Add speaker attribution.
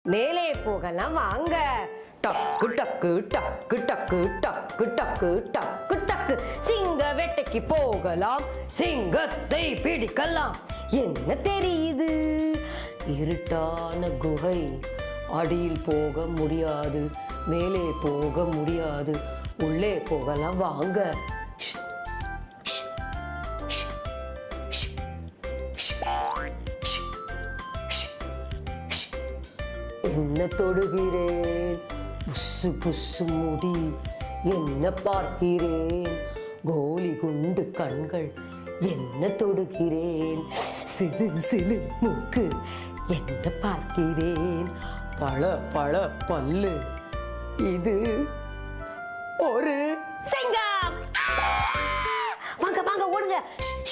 Speaker 1: மேலே போகலாம் வாங்க டக்கு டக்கு டக்கு டக்கு டக்கு டக்கு டக்கு டக்கு சிங்க வேட்டைக்கு போகலாம் சிங்கத்தை பிடிக்கலாம் என்ன தெரியுது இருட்டான குகை அடியில் போக முடியாது மேலே போக முடியாது உள்ளே போகலாம் வாங்க ஷ், ஷ், ஷ், ஷ், ஷ், ஷ், ஷ், ஷ். என்ன தொடுகிறேன் புசு புசு முடி என்ன பார்க்கிறேன் கோலி குண்டு கண்கள் என்ன தொடுகிறேன் சிலு சிலு மூக்கு என்ன பார்க்கிறேன் பழ பழ பல்லு இது ஒரு சிங்கம் ஆ! வாங்க வாங்க ஓடுங்க ஷ்,